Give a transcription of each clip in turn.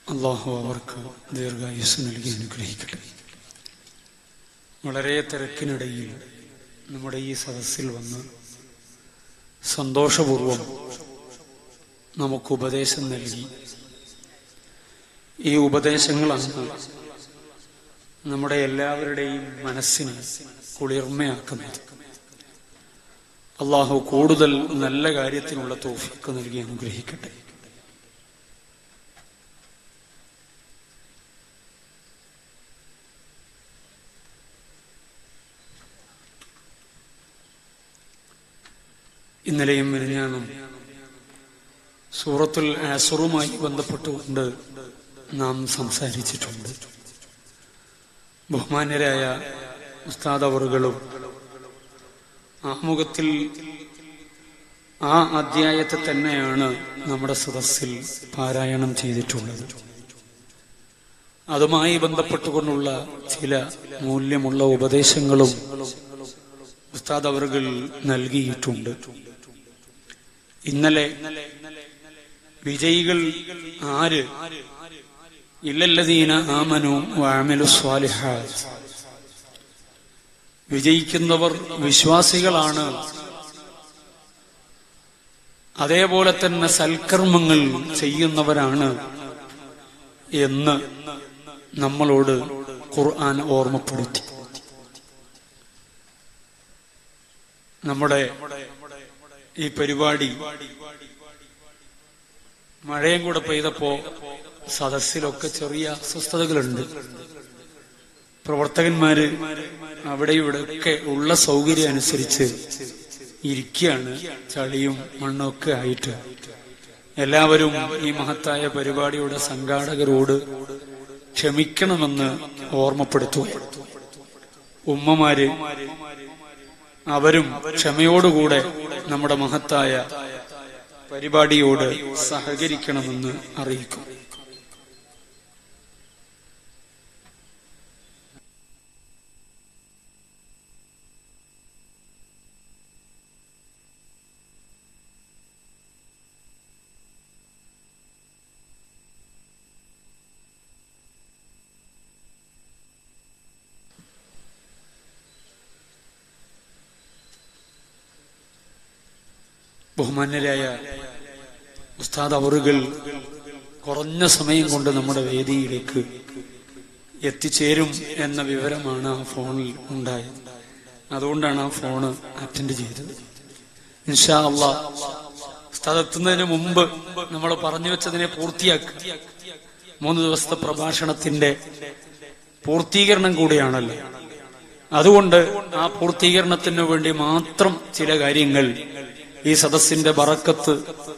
അള്ളാഹു അവർക്ക് ദീർഘായുസ് നൽകി അനുഗ്രഹിക്കട്ടെ വളരെ തിരക്കിനിടയിൽ നമ്മുടെ ഈ സദസ്സിൽ വന്ന് സന്തോഷപൂർവം നമുക്ക് ഉപദേശം നൽകി ഈ ഉപദേശങ്ങളാണ് നമ്മുടെ എല്ലാവരുടെയും മനസ്സിനെ കുളിർമയാക്കുന്നത് അള്ളാഹു കൂടുതൽ നല്ല കാര്യത്തിനുള്ള തോഫിക്ക് നൽകി അനുഗ്രഹിക്കട്ടെ ഇന്നലെയും മിനിഞ്ഞാന്നും സൂറത്തുൽ ആസറുമായി ബന്ധപ്പെട്ടുകൊണ്ട് നാം സംസാരിച്ചിട്ടുണ്ട് ബഹുമാന്യരായ ഉസ്താദ് അവറുകളും ആമുഖത്തിൽ ആ അധ്യായത്തെ തന്നെയാണ് നമ്മുടെ സദസ്സിൽ പാരായണം ചെയ്തിട്ടുള്ളത് അതുമായി ബന്ധപ്പെട്ടുകൊണ്ടുള്ള ചില മൂല്യമുള്ള ഉപദേശങ്ങളും ഉസ്താദ് അവറുകൾ നൽകിയിട്ടുണ്ട് ഇന്നലെ വിജയികൾ ആര് ഇല്ലല്ലദീന ആമനു വാമലു സ്വാലിഹാത്ത് വിജയിക്കുന്നവർ വിശ്വാസികളാണ് അതേപോലെ തന്നെ സൽക്കർമ്മങ്ങൾ ചെയ്യുന്നവരാണ് എന്ന് നമ്മളോട് ഖുർആൻ ഓർമ്മപ്പെടുത്തി നമ്മുടെ ഈ പരിപാടി മഴയും കൂടെ പെയ്തപ്പോ സദസ്സിലൊക്കെ ചെറിയ അസ്വസ്ഥതകളുണ്ട് പ്രവർത്തകന്മാര് അവിടെ ഇവിടെ ഒക്കെ ഉള്ള സൗകര്യം അനുസരിച്ച് ഇരിക്കുകയാണ് ചളിയും മണ്ണൊക്കെ ആയിട്ട് എല്ലാവരും ഈ മഹത്തായ പരിപാടിയുടെ സംഘാടകരോട് ക്ഷമിക്കണമെന്ന് ഓർമ്മപ്പെടുത്തുക ഉമ്മമാര് അവരും ക്ഷമയോടുകൂടെ നമ്മുടെ മഹത്തായ പരിപാടിയോട് സഹകരിക്കണമെന്ന് അറിയിക്കും ബഹുമാന്യരായ ഉസ്താദ് അവറുകൾ കുറഞ്ഞ സമയം കൊണ്ട് നമ്മുടെ വേദിയിലേക്ക് എത്തിച്ചേരും എന്ന വിവരമാണ് ആ ഫോണിൽ ഉണ്ടായത് അതുകൊണ്ടാണ് ആ ഫോണ് അറ്റൻഡ് ചെയ്തത് ഇൻഷാ അള്ളാ ഉസ്താദ് എത്തുന്നതിന് മുമ്പ് നമ്മൾ പറഞ്ഞു വെച്ചതിനെ പൂർത്തിയാക്കുക മൂന്ന് ദിവസത്തെ പ്രഭാഷണത്തിന്റെ പൂർത്തീകരണം കൂടിയാണല്ലോ അതുകൊണ്ട് ആ പൂർത്തീകരണത്തിന് വേണ്ടി മാത്രം ചില കാര്യങ്ങൾ ഈ സദസ്സിന്റെ ബറക്കത്ത്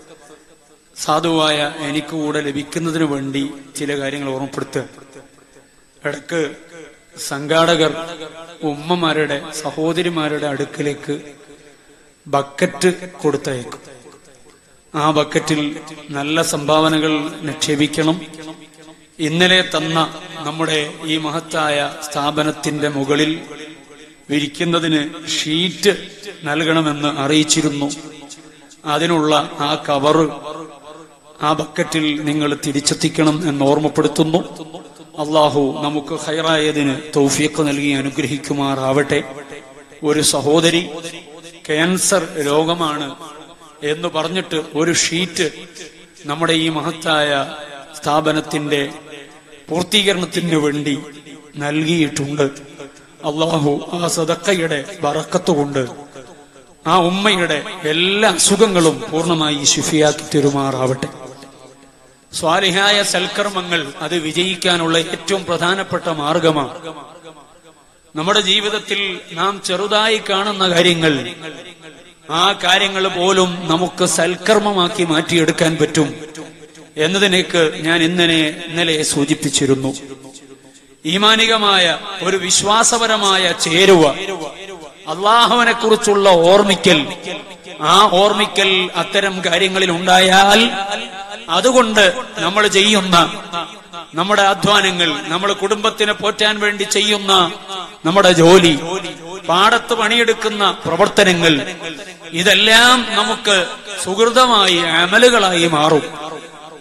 സാധുവായ എനിക്ക് കൂടെ ലഭിക്കുന്നതിന് വേണ്ടി ചില കാര്യങ്ങൾ ഓർമ്മപ്പെടുത്തുക ഇടക്ക് സംഘാടകർ ഉമ്മമാരുടെ സഹോദരിമാരുടെ അടുക്കലേക്ക് ബക്കറ്റ് കൊടുത്തയക്കും ആ ബക്കറ്റിൽ നല്ല സംഭാവനകൾ നിക്ഷേപിക്കണം ഇന്നലെ തന്ന നമ്മുടെ ഈ മഹത്തായ സ്ഥാപനത്തിന്റെ മുകളിൽ വിരിക്കുന്നതിന് ഷീറ്റ് നൽകണമെന്ന് അറിയിച്ചിരുന്നു അതിനുള്ള ആ കവറ് ആ ബക്കറ്റിൽ നിങ്ങൾ തിരിച്ചെത്തിക്കണം എന്ന് ഓർമ്മപ്പെടുത്തുന്നു അള്ളാഹു നമുക്ക് ഹൈറായതിന് തൗഫീഖ് നൽകി അനുഗ്രഹിക്കുമാറാവട്ടെ ഒരു സഹോദരി ക്യാൻസർ രോഗമാണ് എന്ന് പറഞ്ഞിട്ട് ഒരു ഷീറ്റ് നമ്മുടെ ഈ മഹത്തായ സ്ഥാപനത്തിന്റെ പൂർത്തീകരണത്തിന് വേണ്ടി നൽകിയിട്ടുണ്ട് അള്ളാഹു ആ സദക്കയുടെ ബറക്കത്തുകൊണ്ട് ആ ഉമ്മയുടെ എല്ലാ അസുഖങ്ങളും പൂർണ്ണമായി ശിഫിയാക്കി തെരുമാറാവട്ടെ സ്വാലിഹായ സൽക്കർമ്മങ്ങൾ അത് വിജയിക്കാനുള്ള ഏറ്റവും പ്രധാനപ്പെട്ട മാർഗമാണ് നമ്മുടെ ജീവിതത്തിൽ നാം ചെറുതായി കാണുന്ന കാര്യങ്ങൾ ആ കാര്യങ്ങൾ പോലും നമുക്ക് സൽക്കർമ്മമാക്കി മാറ്റിയെടുക്കാൻ പറ്റും എന്നതിനേക്ക് ഞാൻ ഇന്നലെ ഇന്നലെ സൂചിപ്പിച്ചിരുന്നു ഈമാനികമായ ഒരു വിശ്വാസപരമായ ചേരുവ അള്ളാഹുവിനെ കുറിച്ചുള്ള ഓർമ്മിക്കൽ ആ ഓർമ്മിക്കൽ അത്തരം കാര്യങ്ങളിൽ ഉണ്ടായാൽ അതുകൊണ്ട് നമ്മൾ ചെയ്യുന്ന നമ്മുടെ അധ്വാനങ്ങൾ നമ്മുടെ കുടുംബത്തിനെ പോറ്റാൻ വേണ്ടി ചെയ്യുന്ന നമ്മുടെ ജോലി പാടത്ത് പണിയെടുക്കുന്ന പ്രവർത്തനങ്ങൾ ഇതെല്ലാം നമുക്ക് സുഹൃതമായി അമലുകളായി മാറും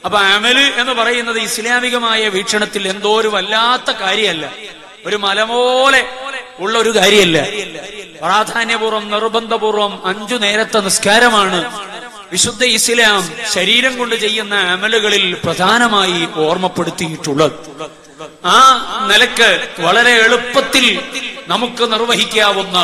അപ്പൊ അമല് എന്ന് പറയുന്നത് ഇസ്ലാമികമായ വീക്ഷണത്തിൽ എന്തോ ഒരു വല്ലാത്ത കാര്യമല്ല ഒരു മല പോലെ ഉള്ള ഒരു കാര്യമല്ല പ്രാധാന്യപൂർവ്വം നിർബന്ധപൂർവം അഞ്ചു നേരത്തെ നിസ്കാരമാണ് വിശുദ്ധ ഇസ്ലാം ശരീരം കൊണ്ട് ചെയ്യുന്ന അമലുകളിൽ പ്രധാനമായി ഓർമ്മപ്പെടുത്തിയിട്ടുള്ളത് ആ നിലക്ക് വളരെ എളുപ്പത്തിൽ നമുക്ക് നിർവഹിക്കാവുന്ന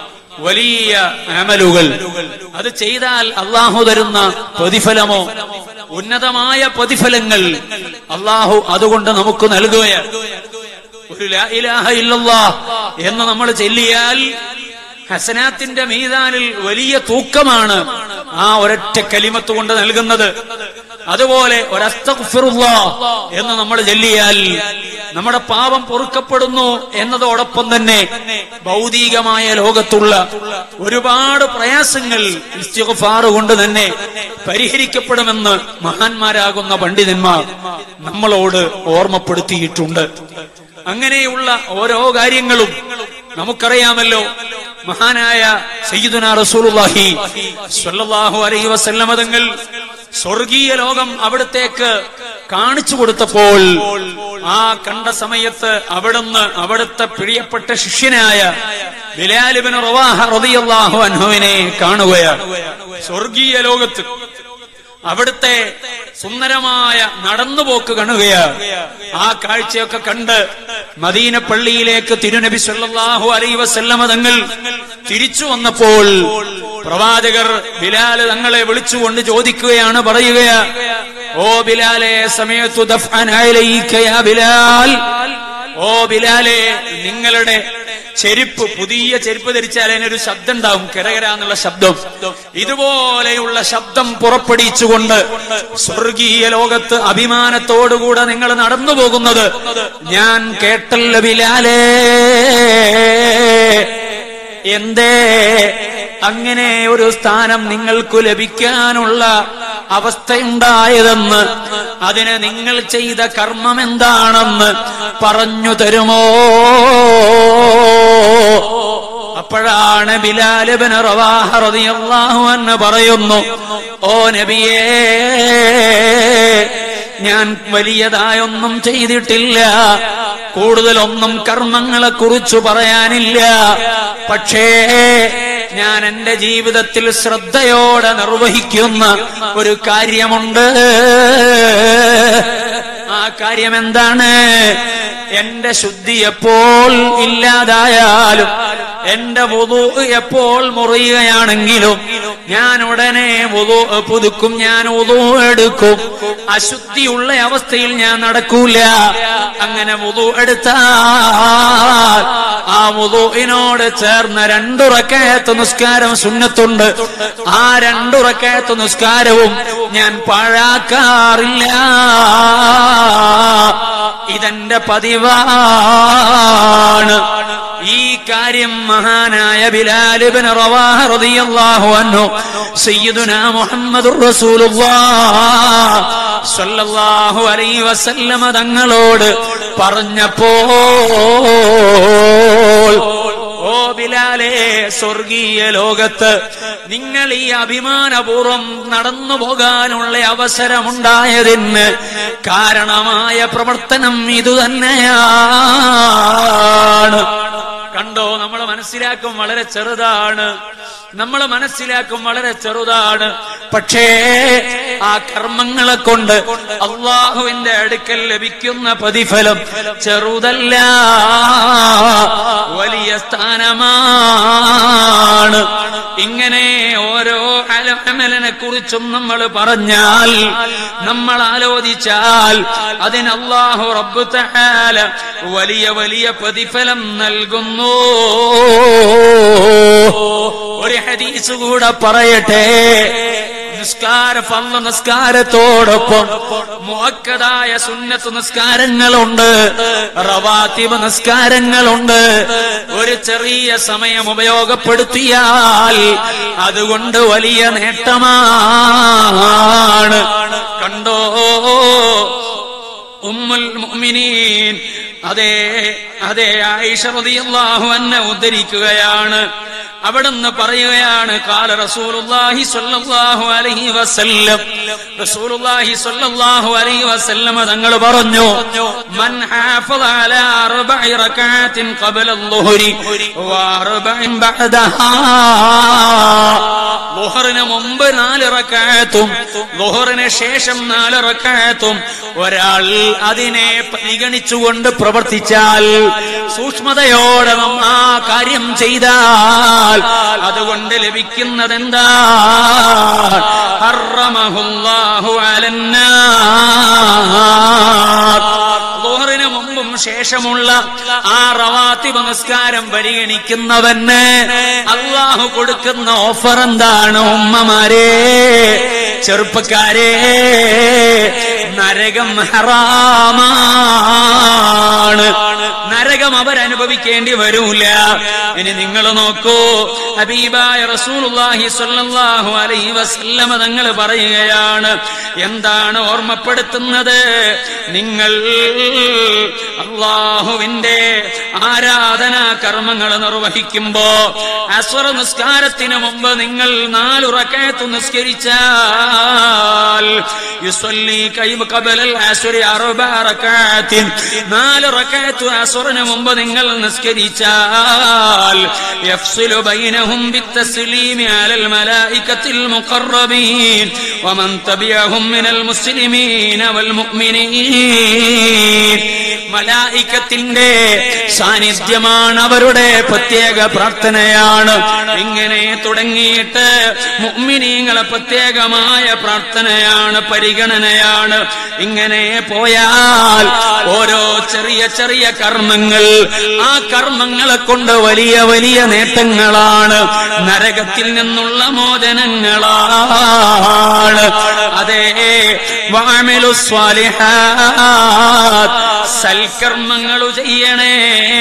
വലിയ അമലുകൾ അത് ചെയ്താൽ അള്ളാഹു തരുന്ന പ്രതിഫലമോ ഉന്നതമായ പ്രതിഫലങ്ങൾ അള്ളാഹു അതുകൊണ്ട് നമുക്ക് നൽകുകയാണ് ഒരു ലാ ഇലാഹ ഇല്ലല്ലാ എന്ന് നമ്മൾ ചെല്ലിയാൽ ഹസനാത്തിന്റെ മീതാനിൽ വലിയ തൂക്കമാണ് ആ ഒരൊറ്റ കലിമത്ത് കൊണ്ട് നൽകുന്നത് അതുപോലെ ഒരസ്തഗ്ഫിറുല്ലാ എന്ന് നമ്മൾ ചൊല്ലിയാൽ നമ്മുടെ പാപം പൊറുക്കപ്പെടുന്നു എന്നതോടൊപ്പം തന്നെ ഭൗതികമായ ലോകത്തുള്ള ഒരുപാട് പ്രയാസങ്ങൾ ഇസ്തിഗ്ഫാർ കൊണ്ട് തന്നെ പരിഹരിക്കപ്പെടുമെന്ന് മഹാന്മാരാകുന്ന പണ്ഡിതന്മാർ നമ്മളോട് ഓർമ്മപ്പെടുത്തിയിട്ടുണ്ട് അങ്ങനെയുള്ള ഓരോ കാര്യങ്ങളും നമുക്കറിയാമല്ലോ മഹാനായ സയ്യിദുന റസൂലുള്ളാഹി സ്വല്ലല്ലാഹു അലൈഹി വസല്ലമ തങ്ങൾ സ്വർഗീയ ലോകം അവിടത്തേക്ക് കാണിച്ചു കൊടുത്തപ്പോൾ ആ കണ്ട സമയത്ത് അവിടുന്ന് അവിടുത്തെ പ്രിയപ്പെട്ട ശിഷ്യനായ ബിലാലിബിന് റവാഹ റളിയല്ലാഹു അൻഹുവിനെ കാണുകയാണ് സ്വർഗീയ ലോകത്ത് അവിടുത്തെ സുന്ദരമായ നടന്നുപോക്ക് കാണുകയാണ് ആ കാഴ്ചയൊക്കെ കണ്ട് മദീന പള്ളിയിലേക്ക് തിരുനബി സല്ലല്ലാഹു അലൈഹി വസല്ലമ തങ്ങൾ തിരിച്ചു വന്നപ്പോൾ പ്രവാചകർ ബിലാല് തങ്ങളെ വിളിച്ചുകൊണ്ട് ചോദിക്കുകയാണ് പറയുകയാ ഓ ബിലാലെ സമയത്തു ദഫ്അൻ അലൈക യാ ബിലാൽ ഓ ബിലാലെ നിങ്ങളുടെ ചെരുപ്പ് പുതിയ ചെരുപ്പ് ധരിച്ചാൽ അതിനൊരു ശബ്ദം ഉണ്ടാവും കിരകര എന്നുള്ള ശബ്ദം ഇതുപോലെയുള്ള ശബ്ദം പുറപ്പെടുവിച്ചുകൊണ്ട് സ്വർഗീയ ലോകത്ത് അഭിമാനത്തോടുകൂടെ നിങ്ങൾ നടന്നു പോകുന്നത് ഞാൻ കേട്ടല്ല ബിലാലേ എന്തേ അങ്ങനെ ഒരു സ്ഥാനം നിങ്ങൾക്കു ലഭിക്കാനുള്ള അവസ്ഥയുണ്ടായതെന്ന് അതിന് നിങ്ങൾ ചെയ്ത കർമ്മം എന്താണെന്ന് പറഞ്ഞു തരുമോ അപ്പോഴാണ് ബിലാലിബിന് റവാഹറിയാഹു എന്ന് പറയുന്നു ഓ നബിയേ ഞാൻ വലിയതായൊന്നും ചെയ്തിട്ടില്ല കൂടുതലൊന്നും കർമ്മങ്ങളെ കുറിച്ച് പറയാനില്ല പക്ഷേ ഞാൻ എന്റെ ജീവിതത്തിൽ ശ്രദ്ധയോടെ നിർവഹിക്കുന്ന ഒരു കാര്യമുണ്ട് ആ കാര്യം എന്താണ് എന്റെ ശുദ്ധി എപ്പോൾ ഇല്ലാതായാലും എന്റെ വുതു എപ്പോൾ മുറിയുകയാണെങ്കിലും ഞാൻ ഉടനെ വുതു പുതുക്കും ഞാൻ വുതു എടുക്കും അശുദ്ധിയുള്ള അവസ്ഥയിൽ ഞാൻ നടക്കൂല അങ്ങനെ വുതു എടുത്താൽ ആ വുതുവിനോട് ചേർന്ന രണ്ടുറക്കയത്ത് നിസ്കാരം സുന്നത്തുണ്ട് ആ രണ്ടുറക്കയത്ത് നിസ്കാരവും ഞാൻ പാഴാക്കാറില്ല ഇതെന്റെ പതിവാണ് ഈ കാര്യം മഹാനായ ബിലാലിബിൻ റവാഹ് റളിയല്ലാഹു അൻഹു സയ്യിദുനാ മുഹമ്മദുർ റസൂലുള്ളാഹ് സ്വല്ലല്ലാഹു അലൈഹി വസല്ലമ തങ്ങളോട് പറഞ്ഞപ്പോൾ ഓ ബിലാലെ സ്വർഗീയ ലോകത്ത് നിങ്ങൾ ഈ അഭിമാനപൂർവം നടന്നു പോകാനുള്ള അവസരമുണ്ടായതിന് കാരണമായ പ്രവർത്തനം ഇതുതന്നെയാണ് കണ്ടോ നമ്മൾ മനസ്സിലാക്കും വളരെ ചെറുതാണ് നമ്മൾ മനസ്സിലാക്കും വളരെ ചെറുതാണ് പക്ഷേ ആ കർമ്മങ്ങളെ കൊണ്ട് അള്ളാഹുവിന്റെ അടുക്കൽ ലഭിക്കുന്ന പ്രതിഫലം ചെറുതല്ല വലിയ സ്ഥാനമാണ് ഇങ്ങനെ ഓരോ അമലിനെ കുറിച്ചും നമ്മൾ പറഞ്ഞാൽ നമ്മൾ ആലോചിച്ചാൽ അതിന് അള്ളാഹു റബ്ബ് തആല വലിയ വലിയ പ്രതിഫലം നൽകുന്നു ഒരു ഹദീസ് കൂടെ പറയട്ടെ നിസ്കാര ഫല്ല നിസ്കാരത്തോടൊപ്പം മുഅക്കദായ സുന്നത്ത് നിസ്കാരങ്ങളുണ്ട് റവാത്തിബ് നിസ്കാരങ്ങളുണ്ട് ഒരു ചെറിയ സമയം ഉപയോഗപ്പെടുത്തിയാൽ അതുകൊണ്ട് വലിയ നേട്ടമാണ് കണ്ടോ ഉമ്മുൽ മുഅ്മിനീൻ അതെ അതെ ആയിഷ റളിയല്ലാഹു അൻഹ ഉദ്ധരിക്കുകയാണ് അവിടുന്ന് പറയുകയാണ് കാല റസൂലുള്ളാഹി സ്വല്ലല്ലാഹു അലൈഹി വസല്ലം റസൂലുള്ളാഹി സ്വല്ലല്ലാഹു അലൈഹി വസല്ലം തങ്ങൾ പറഞ്ഞു മൻ ഹാഫള അലാ അർബഇ റകഅത്തിൻ ഖബല الظهر وأربع بعدها ലുഹറിന് മുമ്പ് നാല് റക്കായത്തും ലുഹറിന് ശേഷം നാല് റക്കായത്തും ഒരാൾ അതിനെ പരിഗണിച്ചുകൊണ്ട് പ്രവർത്തിച്ചാൽ സൂക്ഷ്മതയോടെ നാം ആ കാര്യം ചെയ്താൽ അതുകൊണ്ട് ലഭിക്കുന്നത് എന്താ ഹറമഹുല്ലാഹു അലന്നാർ ലുഹറിന് മുമ്പും ശേഷമുള്ള ആ റവാത്തിബ് നമസ്കാരം പരിഗണിക്കുന്നവന് അള്ളാഹു കൊടുക്കുന്ന ഓഫർ എന്താണ് ഉമ്മമാരെ ചെറുപ്പക്കാരെ നരകം ഹറാമാണ് നരകം അവരനുഭവിക്കേണ്ടി വരൂല ഇനി നിങ്ങൾ നോക്കൂ ഹബീബായ റസൂലുള്ളാഹി സ്വല്ലല്ലാഹു അലൈഹി വസല്ലമ തങ്ങൾ പറയുകയാണ് എന്താണ് ഓർമ്മപ്പെടുത്തുന്നത് നിങ്ങൾ അള്ളാഹുവിന്റെ ആരാധനാ കർമ്മങ്ങൾ നിർവഹിക്കുമ്പോ അസ്വറ നിസ്കാരത്തിന് മുമ്പ് നിങ്ങൾ നാലു റക്കയത്ത് നിസ്കരിച്ചാൽ യുസല്ലി കൈമ ഖബലൽ അസ്വരി അറുബ റകഅത്തിൻ നാല് റക്കയത്ത് അസ്വറിന് മുമ്പ് നിങ്ങൾ നിസ്കരിച്ചാൽ യഫ്സിലു ബൈനഹും ബിത്തസ്ലീമി അലൽ മലായികത്തിൽ മുഖറബീൻ വമൻ തബിഅഹും മിനൽ മുസ്ലിമീന വൽ മുഅ്മിനീൻ മലായിക്കത്തിന്റെ സാന്നിധ്യമാണ് അവരുടെ പ്രത്യേക പ്രാർത്ഥനയാണ് ഇങ്ങനെ തുടങ്ങിയിട്ട് മുഅ്മിനീങ്ങളെ പ്രത്യേകമായ പ്രാർത്ഥനയാണ് പരിഗണനയാണ് ഇങ്ങനെ പോയാൽ ഓരോ ചെറിയ ചെറിയ കർമ്മങ്ങൾ ആ കർമ്മങ്ങളെ കൊണ്ട് വലിയ വലിയ നേട്ടങ്ങളാണ് നരകത്തിൽ നിന്നുള്ള മോചനങ്ങളാണ് അതെ വാമിലു സ്വാലിഹാത്ത് സൽക്കർമ്മങ്ങൾ ചെയ്യണേ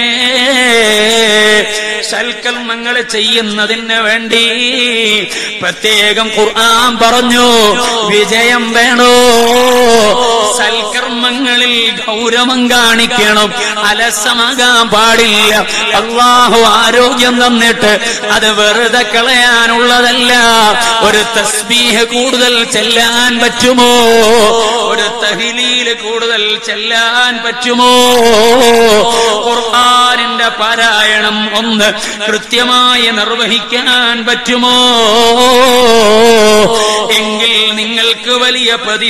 സൽക്കർമ്മങ്ങൾ ചെയ്യുന്നതിന് വേണ്ടി പ്രത്യേകം ഖുർആൻ പറഞ്ഞു വിജയം വേണോ സൽക്കർമ്മങ്ങളിൽ ഗൗരവം കാണിക്കണം അലസമാകാൻ പാടില്ല അള്ളാഹു ആരോഗ്യം തന്നിട്ട് അത് വെറുതെ കളയാനുള്ളതല്ല ഒരു തസ്ബീഹ് കൂടുതൽ ചെല്ലാൻ പറ്റുമോ ഒരു തഹിലീല് കൂടുതൽ ചെല്ലാൻ പറ്റുമോ ഖുർആനിന്റെ പാരായണം ഒന്ന് കൃത്യമായി നിർവഹിക്കാൻ പറ്റുമോ എങ്കിൽ നിങ്ങൾക്ക് വലിയ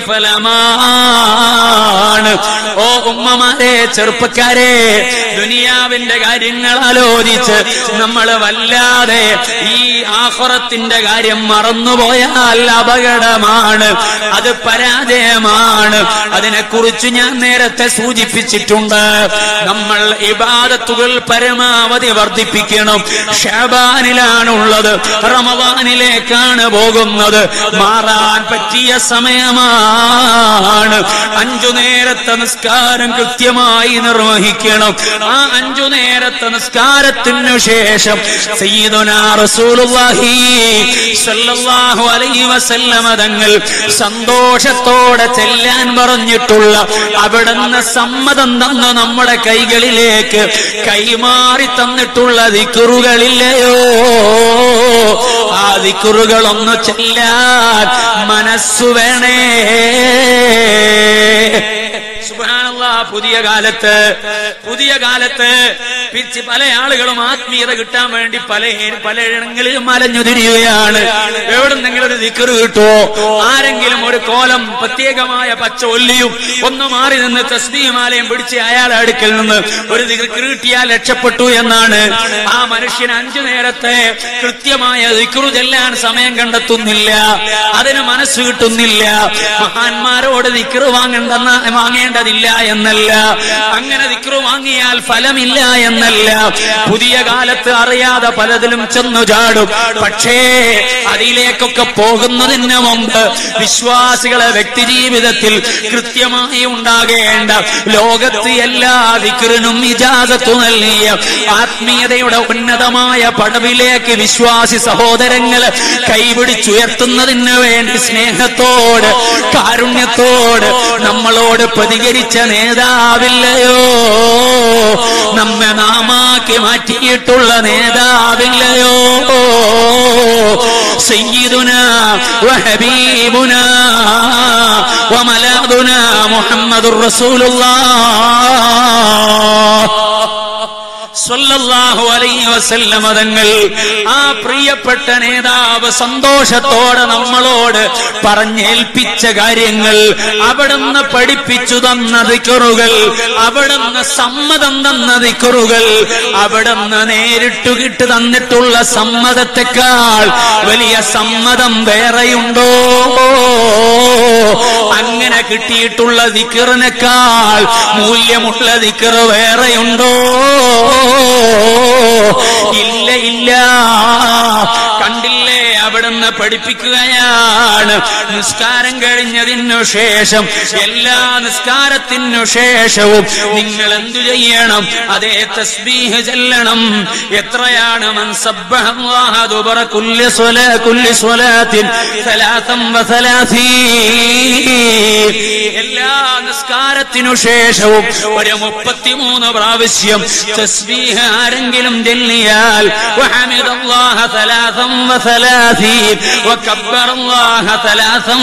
പ്രതിഫലമാണ് ഓ ഉമ്മമാരെ ചെറുപ്പക്കാരെ ദുനിയാവിന്റെ കാര്യങ്ങൾ ആലോചിച്ച് നമ്മൾ വല്ലാതെ ഈ ആഹുറത്തിന്റെ കാര്യം മറന്നുപോയാൽ അപകടമാണ് അത് പരാജയമാണ് അതിനെക്കുറിച്ച് ഞാൻ നേരത്തെ സൂചിപ്പിച്ചിട്ടുണ്ട് നമ്മൾ ഇബാദത്തുകൾ പരമാവധി വർദ്ധിപ്പിക്കണം ഷാബാനിലാണുള്ളത് റമവാനിലേക്കാണ് പോകുന്നത് മാറാൻ പറ്റിയ സമയമാണ് അഞ്ചു നേരത്തെ നിസ്കാരം കൃത്യമായി നിർവഹിക്കണം ആ അഞ്ചു നേരത്തെ നിസ്കാരത്തിനു ശേഷം സയ്യിദുനാ റസൂലുള്ളാഹി സ്വല്ലല്ലാഹു അലൈഹി വസല്ലമ തങ്ങൾ സന്തോഷത്തോടെ ചെല്ലാൻ പറഞ്ഞിട്ടുള്ള അവിടുന്ന് സമ്മതം തന്ന നമ്മുടെ കൈകളിലേക്ക് കൈമാറി തന്നിട്ടുള്ള ദിക്കുറുകളില്ലയോ ആ ദിക്കുറുകളൊന്ന് ചെല്ലാൻ മനസ്സു വേണേ സുബ്ഹാനല്ലാ പുതിയ കാലത്ത് പുതിയ കാലത്ത് പിച്ച് പല ആളുകളും ആത്മീയത കിട്ടാൻ വേണ്ടി പല പലയിടങ്ങളിലും മലഞ്ഞു തിരിയുകയാണ് എവിടുന്നെങ്കിലും ഒരു ദിക്കറ് കിട്ടുമോ ആരെങ്കിലും ഒരു കോലം പ്രത്യേകമായ പച്ച ഒല്ലിയും ഒന്ന് മാറി നിന്ന് തസ്ബീമാലയും പിടിച്ച് അയാളെ അടുക്കൽ നിന്ന് ഒരു ദിക്കറ് കിട്ടിയാൽ രക്ഷപ്പെട്ടു എന്നാണ് ആ മനുഷ്യൻ അഞ്ചു നേരത്തെ കൃത്യമായ ദിക്കറു ചെല്ലാൻ സമയം കണ്ടെത്തുന്നില്ല അതിന് മനസ്സ് കിട്ടുന്നില്ല മഹാന്മാരോട് ദിക്കറ് വാങ്ങേണ്ടെന്ന വാങ്ങേണ്ടതില്ല എന്നല്ല അങ്ങനെ ദിക്കറ് വാങ്ങിയാൽ ഫലമില്ല എന്നല്ല പുതിയ കാലത്ത് അറിയാതെ പലതിലും ചെന്നു ചാടും പക്ഷേ അതിലേക്കൊക്കെ പോകുന്നതിന് മുമ്പ് വിശ്വാസികളെ വ്യക്തി ജീവിതത്തിൽ കൃത്യമായി ഉണ്ടാകേണ്ട ലോകത്ത് എല്ലാ ദിക്കറിനും ഇജാസത്തു നൽകിയ ആത്മീയതയുടെ ഉന്നതമായ പടവിലേക്ക് വിശ്വാസി സഹോദരങ്ങൾ കൈപിടിച്ചുയർത്തുന്നതിന് വേണ്ടി സ്നേഹത്തോട് കാരുണ്യത്തോട് നമ്മളോട് പ്രതികരിച്ച നേതാവില്ലയോ നമ്മെ നാമാക്കി മാറ്റിയിട്ടുള്ള നേതാവില്ലയോ سيدنا وحبيبنا وملاذنا محمد رسول الله സ്വല്ലല്ലാഹു അലൈഹി വസല്ലമ തങ്ങൾ ആ പ്രിയപ്പെട്ട നേതാവ് സന്തോഷത്തോടെ നമ്മളോട് പറഞ്ഞേൽപ്പിച്ച കാര്യങ്ങൾ അവിടുന്ന് പഠിപ്പിച്ചു തന്ന ദിക്കറുകൾ അവിടുന്ന് സമ്മതം തന്ന ദിക്കറുകൾ അവിടുന്ന് നേരിട്ടു കിട്ടു തന്നിട്ടുള്ള സമ്മതത്തെക്കാൾ വലിയ സമ്മതം വേറെയുണ്ടോ അങ്ങനെ കിട്ടിയിട്ടുള്ള ദിക്കറിനേക്കാൾ മൂല്യമുള്ള ദിക്കറ് വേറെയുണ്ടോ ഇല്ല ഇല്ല കണ്ടില്ലേ അവിടുന്ന് പഠിപ്പിക്കുകയാണ് നിസ്കാരം കഴിഞ്ഞതിനു ശേഷം എല്ലാ നിസ്കാരത്തിനു ശേഷവും നിങ്ങൾ എന്തു ചെയ്യണം അതേ തസ്ബീഹ് ചെല്ലണം എത്രയാണ് മൻ സബ്ബഹ അല്ലാഹ ദുബറ കുല്ലി സ്വലാ കുല്ലി സ്വലാത്തിൻ സലാത്തം വസലാസീൻ എല്ലാ നിസ്കാരത്തിനു ശേഷവും ഒരു മുപ്പത്തിമൂന്ന് പ്രാവശ്യം തസ്ബീഹ് ആരെങ്കിലും ചെല്ലിയാൽ وحمد الله ثلاثا وثلاثين وكبر الله ثلاثا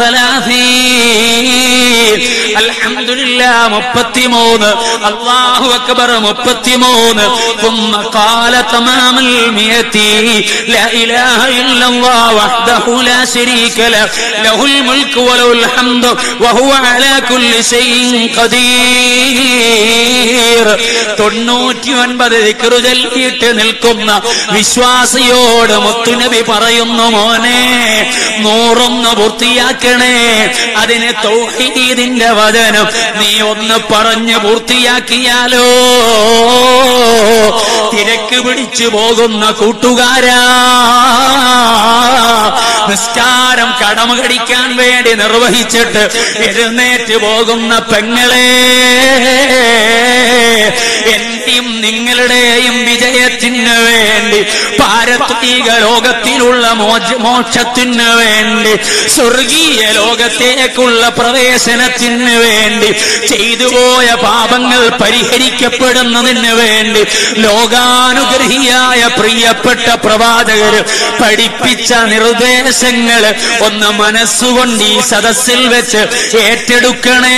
وثلاثين الحمد لله മുപ്പത്തിമൂന്ന് അള്ളാഹു അക്ബർ മുപ്പത്തിമൂന്ന് ثم قال تمام المئة لا إله إلا الله وحده لا شريك له له الملك وله الحمد وهو على كل شيء قدير തൊണ്ണൂറ്റി ഒൻപത് ദിക്റ് ചൊല്ലിയിട്ട് നിൽക്കുന്ന വിശ്വാസിയോട് മുത്തുനബി പറയുന്നു മോനെ നൂറൊന്ന് പൂർത്തിയാക്കണേ അതിന് തൗഹീദിന്റെ വചനം നീ ഒന്ന് പറഞ്ഞ് പൂർത്തിയാക്കിയാലോ തിരക്ക് പിടിച്ചു പോകുന്ന കൂട്ടുകാരാ നിസ്കാരം കടമ കടിക്കാൻ വേണ്ടി നിർവഹിച്ചിട്ട് എഴുന്നേറ്റ് പോകുന്ന പെങ്ങളെ എന്റെയും നിങ്ങളുടെയും വിജയത്തിന് വേണ്ടി പാരത്വിക ലോകത്തിലുള്ള മോച മോക്ഷത്തിന് വേണ്ടി സ്വർഗീയ ലോകത്തേക്കുള്ള പ്രവേശനത്തിന് വേണ്ടി ചെയ്തു പോയ പാപങ്ങൾ പരിഹരിക്കപ്പെടുന്നതിന് വേണ്ടി ലോകാനുഗ്രഹിയായ പ്രിയപ്പെട്ട പ്രവാചകർ പഠിപ്പിച്ച നിർദ്ദേശങ്ങൾ ഒന്ന് മനസ്സുകൊണ്ട് ഈ സദസ്സിൽ വെച്ച് ഏറ്റെടുക്കണേ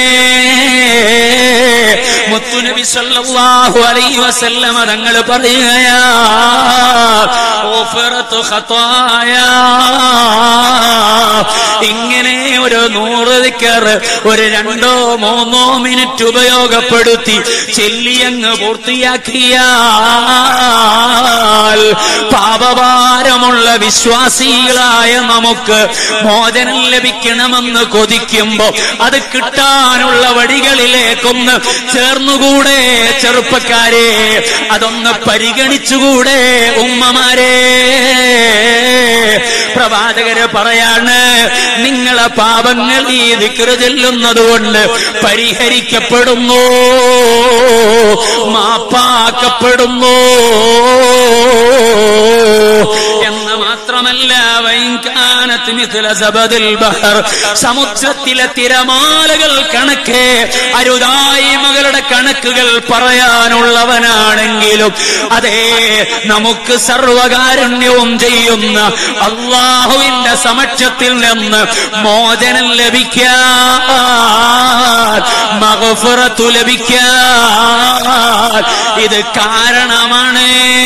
മുത്തുനബി സല്ലല്ലാഹു അലൈഹി വസല്ലമ തങ്ങൾ പറയുകയാ ഓഫറത്തു ഖതായ ഇങ്ങനെ ഒരു നൂറ് ദിക്കർ ഒരു രണ്ടോ മൂന്നോ മിനിറ്റ് ഉപയോഗപ്പെടുത്തി ചെല്ലിയങ്ങ് പൂർത്തിയാക്കിയാൽ പാപഭാരമുള്ള വിശ്വാസികളായ നമുക്ക് മോചനം ലഭിക്കണമെന്ന് കൊതിക്കുമ്പോ അത് കിട്ടാനുള്ള വഴികളിലേക്കൊന്ന് ചേർന്നുകൂടെ ചെറുപ്പക്കാരെ അതൊന്ന് പരിഗണിച്ചുകൂടെ ഉമ്മമാരെ പ്രവാചകര് പറയാണ് നിങ്ങളെ പാപങ്ങൾ ഈ ദിക്റ് ചെല്ലുന്നത് കൊണ്ട് പരിഹരിക്കപ്പെടുന്നു മാപ്പാക്കപ്പെടുന്നു എന്ന് മാത്രമല്ല വൈകാനത്ത് മിഥില സബദിൽ ബഹർ സമുദ്രത്തിലെ തിരമാലകൾ കണക്ക് അരുതായ്മകളുടെ കണക്കുകൾ പറയാനുള്ളവനാണെങ്കിലും അതേ നമുക്ക് സർവകാരുണ്യവും ചെയ്യുന്ന അള്ളാഹുവിന്റെ സമക്ഷത്തിൽ നിന്ന് മോചനം ലഭിക്കാൻ മകഫുറത്തു ലഭിക്കാൻ ഇത് കാരണമാണ്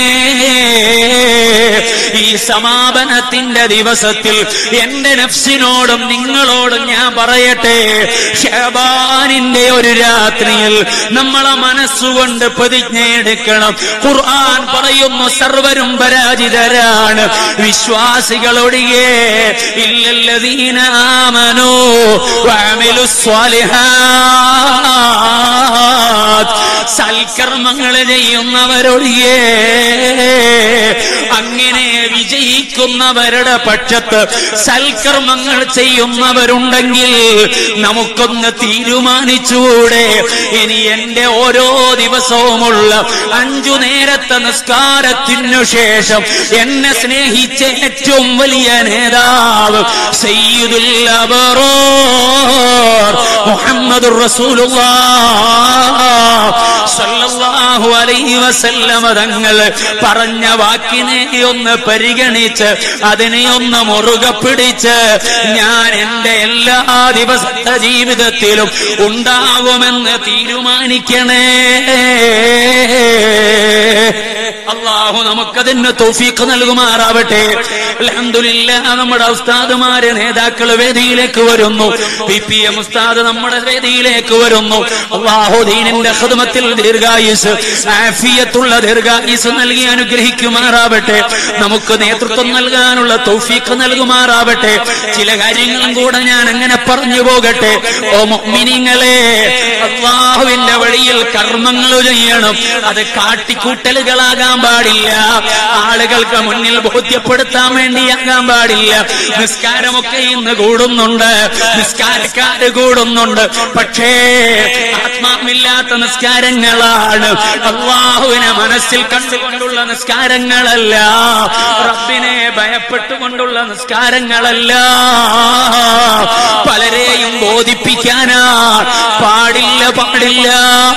ഈ സമാപനത്തിന്റെ ദിവസത്തിൽ എന്റെ നഫ്സിനോടും നിങ്ങളോടും ഞാൻ പറയട്ടെ ഷബാനിന്റെ ഒരു രാത്രിയിൽ നമ്മളെ മനസ്സുകൊണ്ട് പ്രതിജ്ഞയെടുക്കണം ഖുർആൻ പറയുന്നു സർവരും പരാജിതരാണ് വിശ്വാസികളൊഴികെ ഇല്ലല്ലദീന ആമനോ വഅമിലു സ്വാലിഹാത്ത് സൽക്കർമ്മങ്ങൾ ചെയ്യുന്നവരൊഴികെ അങ്ങനെ വിജയിക്കുന്നവരുടെ പക്ഷത്ത് സൽക്കർമ്മങ്ങൾ ചെയ്യുന്നവരുണ്ടെങ്കിൽ നമുക്കൊന്ന് തീരുമാനിച്ചുകൂടെ ഇനി എന്റെ ഓരോ ദിവസവുമുള്ള അഞ്ചു നേരത്തെ നിസ്കാരത്തിനു ശേഷം എന്നെ സ്നേഹിച്ച ഏറ്റവും വലിയ നേതാവ് സയ്യിദുൽ അബറോർ മുഹമ്മദ് മുഹമ്മദുർ റസൂലുള്ളാഹ് സല്ലല്ലാഹു അലൈഹി വസല്ലമ തങ്ങൾ പറഞ്ഞ വാക്കിനെ ഒന്ന് പരിഗണിച്ച് അതിനെ ഒന്ന് മുറുകെ പിടിച്ച് ഞാൻ എന്റെ എല്ലാ ദിവസത്തെ ജീവിതത്തിലും ഉണ്ടാകുമെന്ന് തീരുമാനിക്കണേ അള്ളാഹു നമുക്കതിന് തൗഫീഖ് നൽകുമാറാവട്ടെ അൽഹംദുലില്ലാ നമ്മുടെ ഉസ്താദുമാര് നേതാക്കൾ വേദിയിലേക്ക് വരുന്നു പി പി എം ഉസ്താദ് നമ്മുടെ വേദിയിലേക്ക് വരുന്നു അള്ളാഹു ദീനിന്റെ ഖിദ്മത്തിൽ ദീർഘായുസ് ആഫിയത്തുള്ള ദീർഘായുസ് നൽകി അനുഗ്രഹിക്കുമാറാവട്ടെ നമുക്ക് നേതൃത്വം നൽകാനുള്ള തൗഫീഖ് നൽകുമാറാവട്ടെ ചില കാര്യങ്ങളും കൂടെ ഞാൻ അങ്ങനെ പറഞ്ഞു പോകട്ടെ ഓ മുഅ്മിനീങ്ങളെ അള്ളാഹുവിന്റെ വഴിയിൽ കർമ്മങ്ങൾ ചെയ്യണം അത് കാട്ടിക്കൂട്ടലുകളാകാൻ പാടില്ല ആളുകൾക്ക് മുന്നിൽ ബോധ്യപ്പെടുത്താൻ വേണ്ടിയാകാൻ പാടില്ല നിസ്കാരമൊക്കെ ഇന്ന് കൂടുന്നുണ്ട് നിസ്കാരക്കാര് കൂടുന്നുണ്ട് പക്ഷേ ആത്മാവില്ലാത്ത നിസ്കാരങ്ങളാണ് അള്ളാഹുവിനെ മനസ്സിൽ കണ്ടുകൊണ്ടുള്ള നിസ്കാരങ്ങളല്ല റബ്ബിനെ ഭയപ്പെട്ടുകൊണ്ടുള്ള നിസ്കാരങ്ങളല്ല പലരെയും ബോധിപ്പിക്കാനാ പാടില്ല പാടില്ല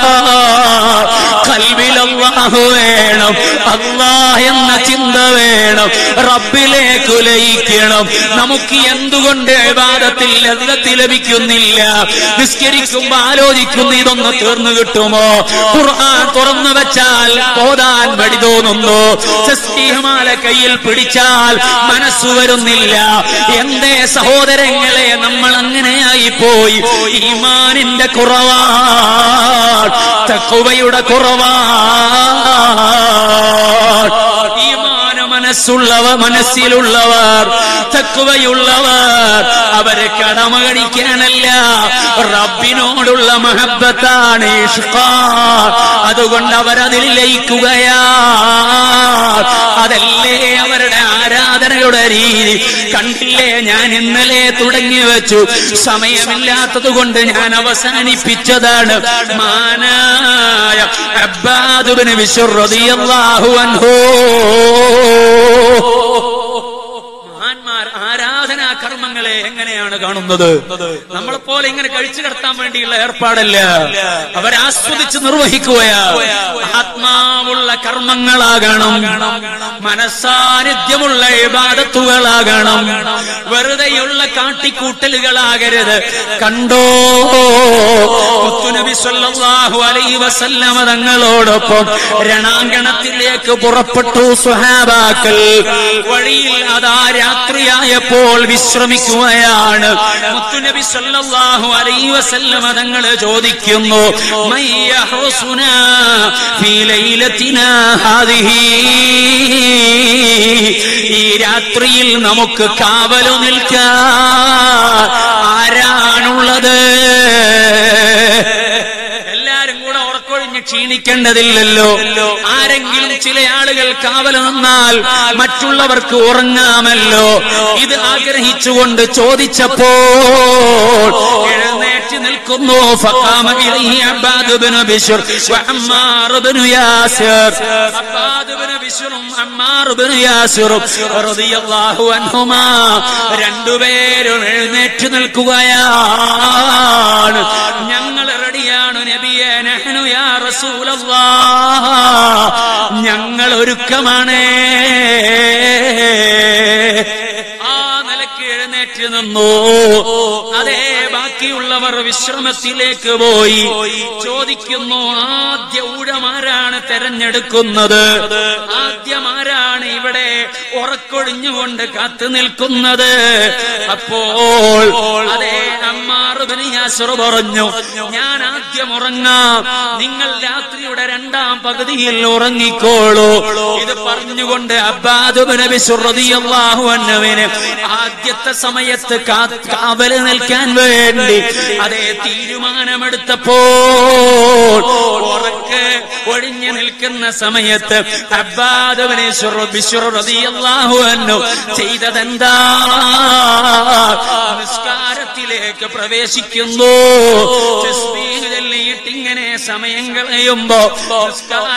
കൽവിൽ അള്ളാഹു വേണം അള്ളാഹ് എന്ന ചിന്ത വേണം റബ്ബിലേക്ക് ലയിക്കണം നമുക്ക് എന്തുകൊണ്ട് വിവാദത്തിൽ ലഭ്യത്തിൽ ലഭിക്കുന്നില്ല നിസ്കരിക്കുമ്പോ ആലോചിക്കുന്നു ഇതൊന്ന് തീർന്നു കിട്ടുമോ ഖുർആൻ തുറന്നു വെച്ചാൽ ഓതാൻ മടി തോന്നുന്നു തസ്ബീഹ്മാല കയ്യിൽ പിടിച്ചാൽ മനസ്സു വരുന്നില്ല എന്തേ സഹോദരങ്ങളെ നമ്മൾ അങ്ങനെയായി പോയി ഈമാനിന്റെ കുറവാ തക്കുവയുടെ കുറവാ ഈമാന മനസ്സുള്ളവ മനസ്സിലുള്ളവർ തക്കുവയുള്ളവർ അവരെ കടമ കടിക്കാനല്ല റബ്ബിനോടുള്ള മഹബത്താണ് ഇഷ്കാ. അതുകൊണ്ട് അവരതിൽ ലയിക്കുകയാ അതല്ലേ അവരുടെ ആരാധനയുടെ രീതി കണ്ടില്ലേ ഞാൻ ഇന്നലെ തുടങ്ങി വെച്ചു സമയമില്ലാത്തത് കൊണ്ട് ഞാൻ അവസാനിപ്പിച്ചതാണ് മാനായ അബ്ബാദുബിന് വിശ്വറതിയല്ലാഹു അൻഹു മഹാന്മാർ ആരാധനാ കർമ്മങ്ങളെ എങ്ങനെയാണ് കാണുന്നത് നമ്മളെപ്പോലെ ഇങ്ങനെ കഴിച്ചു കിടത്താൻ വേണ്ടിയുള്ള ഏർപ്പാടല്ല അവരാസ്വദിച്ച് നിർവഹിക്കുകയാ ആത്മാവുള്ള കർമ്മങ്ങളാകണം മനസ്സാന്നിധ്യമുള്ള ഇബാദത്തുകളാകണം വെറുതെയുള്ള കാട്ടിക്കൂട്ടലുകളാകരുത് കണ്ടോ മുത്തുനബി സല്ലല്ലാഹു അലൈഹി വസല്ലമ തങ്ങളോടൊപ്പം രണാങ്കണത്തിലേക്ക് പുറപ്പെട്ടു സുഹാബാക്കൾ വഴിയിൽ അതാ രാത്രിയായപ്പോൾ വിശ്രമിക്കുകയാണ് മുത്തുനബി സല്ലല്ലാഹു അലൈഹി വസല്ലമ തങ്ങൾ ചോദിക്കുന്നു മയ്യ ഹുസ്നാ ഫീ ലൈലത്തിനാ ഹാദിഹി ഈ രാത്രിയിൽ നമുക്ക് കാവലു നിൽക്കാൻ ആരാണുള്ളത് എല്ലാരും കൂടെ ഉറക്കൊഴിഞ്ഞ് ക്ഷീണിക്കേണ്ടതില്ലല്ലോ ആരെങ്കിലും ചില ആളുകൾ കാവല് നിന്നാൽ മറ്റുള്ളവർക്ക് ഉറങ്ങാമല്ലോ ഇത് ആഗ്രഹിച്ചുകൊണ്ട് ചോദിച്ചപ്പോൾ എഴുന്നേറ്റ് നിൽക്കുന്നു ഫഖാമ ഇലൈഹി അബ്ബാദ് ഇബ്നു ബിശ്ർ വഅമ്മാർ ഇബ്നു യാസിർ അബ്ബാദ് ഇബ്നു ബിശ്റും അമ്മാർ ഇബ്നു യാസിറും റളിയല്ലാഹു അൻഹുമാ രണ്ടുപേരും എഴുന്നേറ്റ് നിൽക്കുകയാണ് ഞങ്ങൾ റെഡിയാണ് നബിയെ നഹ്നു യാ റസൂലല്ലാഹ് ഞങ്ങൾ ഒരുക്കമാണ് ആ നിലക്ക് എഴുന്നേറ്റ് നിന്നു അതേ ബാക്കിയുള്ളവർ വിശ്രമത്തിലേക്ക് പോയി ചോദിക്കുന്നു ആദ്യ ഊഴമാരാണ് തെരഞ്ഞെടുക്കുന്നത് ആദ്യമാരാണ് ഇവിടെ ഉറക്കൊഴിഞ്ഞുകൊണ്ട് കാത്തു നിൽക്കുന്നത് അപ്പോൾ അതേ അമ്മാറുബിന് യാസുർ പറഞ്ഞു ഞാൻ ആദ്യം ഉറങ്ങാം നിങ്ങൾ രാത്രിയുടെ രണ്ടാം പകുതിയിൽ ഉറങ്ങിക്കോളൂ ഇത് പറഞ്ഞുകൊണ്ട് അബ്ബാദുബിന് അൻഹുവിന് ആദ്യത്തെ സമയത്ത് കാ- കാവല് നിൽക്കാൻ വേണ്ടി അതേ തീരുമാനമെടുത്തപ്പോൾ ഉറക്ക് ഒഴിഞ്ഞു നിൽക്കുന്ന സമയത്ത് അബ്ബാദുബിനെ അൻഹു ചെയ്തതെന്താ നിസ്കാരത്തിലേക്ക് പ്രവേശിക്കുന്നു തസ്ബീഹ് ചൊല്ലിയിട്ട് ഇങ്ങനെ സമയം കളയുമ്പോ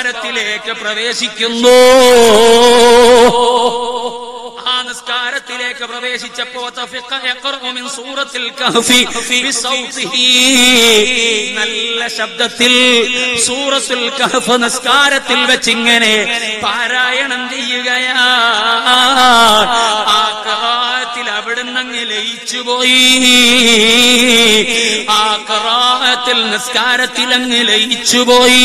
നിസ്കാരത്തിലേക്ക് പ്രവേശിക്കുന്നു ആ നിസ്കാരത്തിലേക്ക് സദസ്സിലേക്ക് പ്രവേശിച്ചപ്പോ തഫിഖ യഖറഉ മിൻ സൂറത്തിൽ കഹ്ഫി ബിസൗതിഹി നല്ല ശബ്ദത്തിൽ സൂറത്തുൽ കഹ്ഫ് നിസ്കാരത്തിൽ വെച്ചിങ്ങനെ പാരായണം ചെയ്യുകയാ ആ ഖറാഅത്തിൽ അവിടുന്ന് അങ്ങ് ലയിച്ചുപോയി ആ ഖറാഅത്തിൽ നിസ്കാരത്തിൽ അങ്ങ് ലയിച്ചുപോയി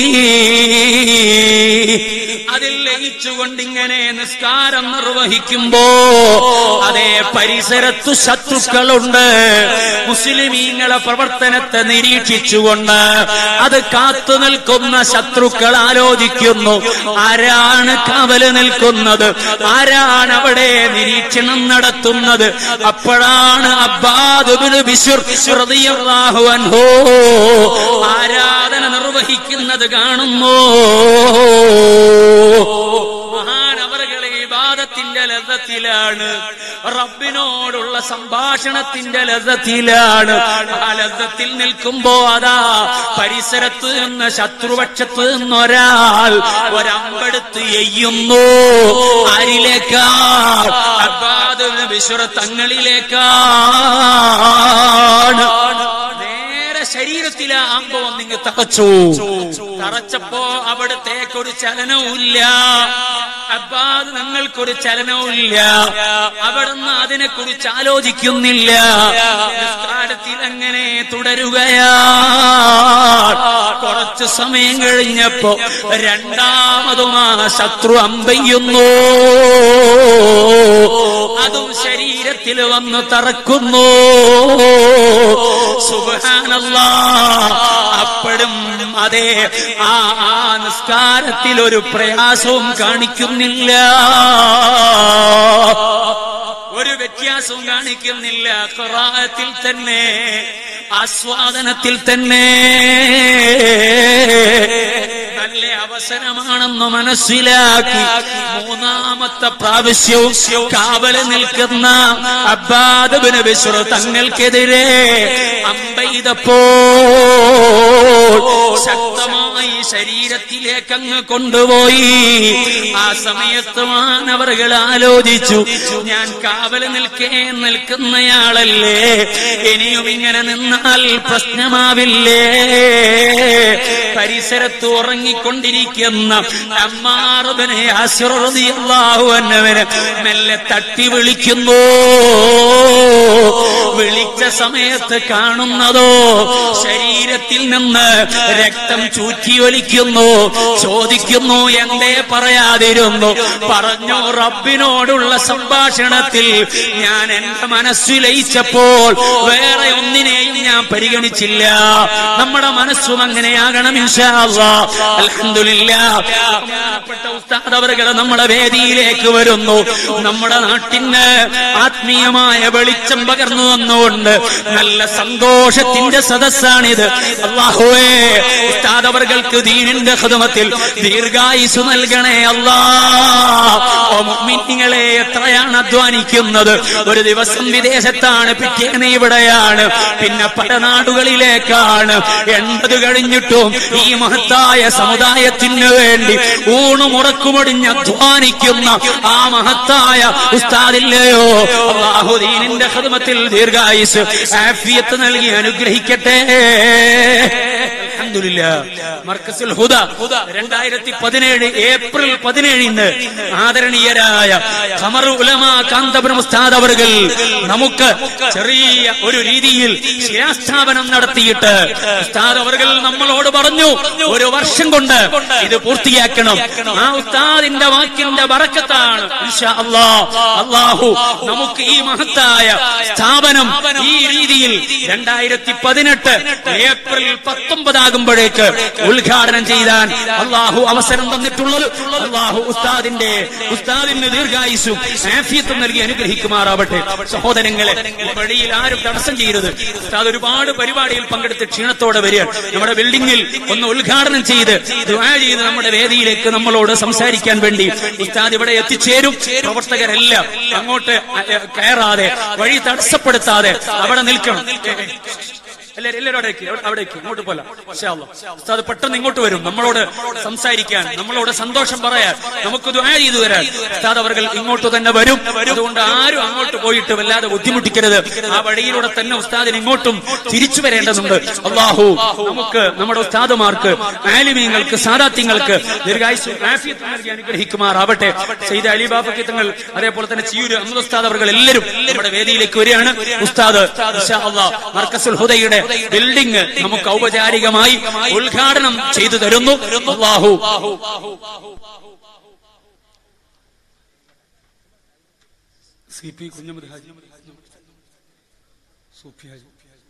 അതിൽ ലയിച്ചുകൊണ്ടിങ്ങനെ നിസ്കാരം നിർവഹിക്കുമ്പോ അതേ പരിസരത്തു ശത്രുക്കളുണ്ട് മുസ്ലിമീങ്ങളെ പ്രവർത്തനത്തെ നിരീക്ഷിച്ചുകൊണ്ട് അത് കാത്തു നിൽക്കുന്ന ശത്രുക്കൾ ആലോചിക്കുന്നു ആരാണ് കാവല് നിൽക്കുന്നത് ആരാണ് അവിടെ നിരീക്ഷണം നടത്തുന്നത് അപ്പോഴാണ് അബ്ബാദുബിന് ബിശുർ റളിയല്ലാഹു അൻഹു ആരാധന നിർവഹിക്കുന്നത് കാണുന്നു മഹാനവറുകളെ വിവാദത്തിന്റെ ലതത്തിലാണ് റബ്ബിനോടുള്ള സംഭാഷണത്തിന്റെ ലതത്തിലാണ് ആ ലതത്തിൽ നിൽക്കുമ്പോ അതാ പരിസരത്ത് നിന്ന് ശത്രുപക്ഷത്ത് നിന്നൊരാൾ ഒരമ്പെടുത്ത് എയ്യുന്നു ആരിലേക്കാ അബ്ബാദുൽ ബിശുർ തങ്ങളിലേക്കാണ് നേരെ ശരീരത്തിലെ അമ്പം നിങ്ങൾ തറച്ചു തറച്ചപ്പോ അവിടത്തേക്കൊരു ചലനവുമില്ല അബ്ബാദ് ഞങ്ങൾക്കൊരു ചലനവുമില്ല അവിടുന്ന് അതിനെ കുറിച്ച് ആലോചിക്കുന്നില്ല നിസ്കാരത്തിൽ അങ്ങനെ തുടരുകയാ കുറച്ചു സമയം കഴിഞ്ഞപ്പോ രണ്ടാമതും ആ ശത്രു അമ്പയ്യുന്നു അതും ശരീരത്തിൽ വന്ന് തറക്കുന്നു സുബാനല്ലാ അപ്പോഴും അതെ ആ ആ നിസ്കാരത്തിൽ ഒരു പ്രയാസവും കാണിക്കുന്നില്ല ഒരു വ്യത്യാസവും കാണിക്കുന്നില്ല ഖുറാഅത്തിൽ തന്നെ ആസ്വാദനത്തിൽ തന്നെ നല്ല അവസരമാണെന്ന് മനസ്സിലാക്കി മൂന്നാമത്തെ പ്രാവശ്യവും കാവല് നിൽക്കുന്ന അബ്ബാദബിന് ബിശ്ര തങ്ങൾക്കെതിരെ അമ്പെയ്തപ്പോ ശക്തമായി ശരീരത്തിലേക്ക് അങ്ങ് കൊണ്ടുപോയി ആ സമയത്ത് മാനവറുകൾ ആലോചിച്ചു ഞാൻ കാവല് നിൽക്കേ നിൽക്കുന്നയാളല്ലേ ഇനിയും ഇങ്ങനെ നിന്നാൽ പ്രശ്നമാവില്ലേ പരിസരത്ത് ഉറങ്ങിക്കൊണ്ടിരിക്കുന്ന അമ്മാറുബനെ ആശ്രദിയല്ലാഹുവന്നവന് മെല്ലെ തട്ടി വിളിക്കുന്നു വിളിച്ച സമയത്ത് കാണുന്നതോ ശരീരത്തിൽ നിന്ന് രക്തം ചൂറ്റിയൊലിക്കുന്നു ചോദിക്കുന്നു എന്തേ പറയാതിരുന്നു പറഞ്ഞു റബ്ബിനോടുള്ള സംഭാഷണത്തിൽ ഞാൻ എന്റെ മനസ്സു ലയിച്ചപ്പോൾ വേറെ ഒന്നിനെയും ഞാൻ പരിഗണിച്ചില്ല നമ്മുടെ മനസ്സും അങ്ങനെയാകണം ഇൻഷാ അല്ലാഹ്. അൽഹംദുലില്ലാ ബഹുമാനപ്പെട്ട ഉസ്താദ് അവറുകൾ നമ്മുടെ വേദിയിലേക്ക് വരുന്നു നമ്മുടെ നാട്ടിന് ആത്മീയമായ വെളിച്ചം പകർന്നു വന്നുകൊണ്ട് നല്ല സന്തോഷത്തിന്റെ സദസ്സാണിത് അള്ളാഹുവേ ഉസ്താദ് അവർക്ക് ദീനിന്റെ ഹൃദമത്തിൽ ദീർഘായുസ് നൽകണേ അല്ലാ ഓ മുഅ്മിനീങ്ങളെ എത്രയാണ് അധ്വാനിക്കുന്നത് ഒരു ദിവസം വിദേശത്താണ് പിറ്റേന്ന് ഇവിടെയാണ് പിന്നെ പല നാടുകളിലേക്കാണ് എൺപത് കഴിഞ്ഞിട്ടും ഈ മഹത്തായ സമുദായത്തിന് വേണ്ടി ഊണുമുറക്കുമൊടിഞ്ഞ് അധ്വാനിക്കുന്ന ആ മഹത്തായ ഉസ്താദില്ലയോ അള്ളാഹുദീനിന്റെ ഹൃദമത്തിൽ ദീർഘായുസ് ആഫിയത്ത് നൽകി അനുഗ്രഹിക്കട്ടെ അൽഹംദുലില്ലാ. മർക്കസുൽ ഹുദ രണ്ടായിരത്തി പതിനേഴ് ഏപ്രിൽ പതിനേഴിന് ആദരണീയരായ ഖമർ ഉലമ കാന്തപുരം ഉസ്താദ് അവർകൾ നമുക്ക് ചെറിയ ഒരു രീതിയിൽ ശിലാസ്ഥാപനം നടത്തിയിട്ട് ഉസ്താദ് അവർകൾ നമ്മളോട് പറഞ്ഞു ഒരു വർഷം കൊണ്ട് ഇത് പൂർത്തിയാക്കണം ആ ഉസ്താദിന്റെ വാക്കിന്റെ ബറക്കത്താണ് ഇൻഷാ അല്ലാഹ്. അല്ലാഹു നമുക്ക് ഈ മഹത്തായ സ്ഥാപനം ഈ രീതിയിൽ രണ്ടായിരത്തി പതിനെട്ട് ഏപ്രിൽ പത്തൊമ്പതാകുമ്പോഴേക്ക് ഉദ്ഘാടനം ചെയ്താൻ അള്ളാഹു അവസരം തന്നിട്ടുള്ളത് അള്ളാഹു ഉസ്താദിന്റെ ഉസ്താദിന് ദീർഘായുസും ആഫിയത്തും നൽകി അനുഗ്രഹിക്കുമാറാവട്ടെ സഹോദരങ്ങളെ ഈ വഴിയിൽ ആരും തടസ്സം ചെയ്യരുത് ഉസ്താദ് ഒരുപാട് പരിപാടിയിൽ പങ്കെടുത്ത് ക്ഷീണത്തോടെ വരിക നമ്മുടെ ബിൽഡിംഗിൽ ഒന്ന് ഉദ്ഘാടനം ചെയ്ത് ദുആ ചെയ്ത് നമ്മുടെ വേദിയിലേക്ക് നമ്മളോട് സംസാരിക്കാൻ വേണ്ടി ഉസ്താദ് ഇവിടെ എത്തിച്ചേരും പ്രവർത്തകരെല്ലാം അങ്ങോട്ട് അ- കയറാതെ വഴി തടസ്സപ്പെടുത്താതെ അവിടെ നിൽക്കണം എല്ലാവരും എല്ലാവരും അവിടേക്ക് അവിടെ- അവിടേക്ക് ഇങ്ങോട്ട് പോലെ ഉസ്താദ് പെട്ടെന്ന് ഇങ്ങോട്ട് വരും നമ്മളോട് സംസാരിക്കാൻ നമ്മളോട് സന്തോഷം പറയാൻ നമുക്ക് ദുആ ചെയ്തു തരാൻ ഉസ്താദ് അവർ ഇങ്ങോട്ട് തന്നെ വരും അതുകൊണ്ട് ആരും അങ്ങോട്ട് പോയിട്ട് വല്ലാതെ ബുദ്ധിമുട്ടിക്കരുത് ആ വഴിയിലൂടെ തന്നെ ഉസ്താദിന് ഇങ്ങോട്ടും തിരിച്ചു വരേണ്ടതുണ്ട് അള്ളാഹു നമുക്ക് നമ്മുടെ ഉസ്താദുമാർക്ക് ആലിമീങ്ങൾക്ക് സാദാത്യങ്ങൾക്ക് ദീർഘായുസ് ആഫിയത്ത് നൽകി അനുഗ്രഹിക്കുമാറാവട്ടെ സെയ്ദ് അലി ബാബക്കി തങ്ങൾ അതേപോലെ തന്നെ ചിയൂര് അഹമ്മദ് ഉസ്താദ് അവർ എല്ലാവരും നമ്മുടെ വേദിയിലേക്ക് വരികയാണ് ഉസ്താദ് ഇൻഷാ അല്ലാഹ് മർക്കസുൽ ഹുദയുടെ ബിൽഡിംഗ് നമുക്ക് ഔപചാരികമായി ഉദ്ഘാടനം ചെയ്തു തരുന്നു അള്ളാഹു സി പി കുഞ്ഞമ്മദ് ഹാജി സൂഫി ഹാജി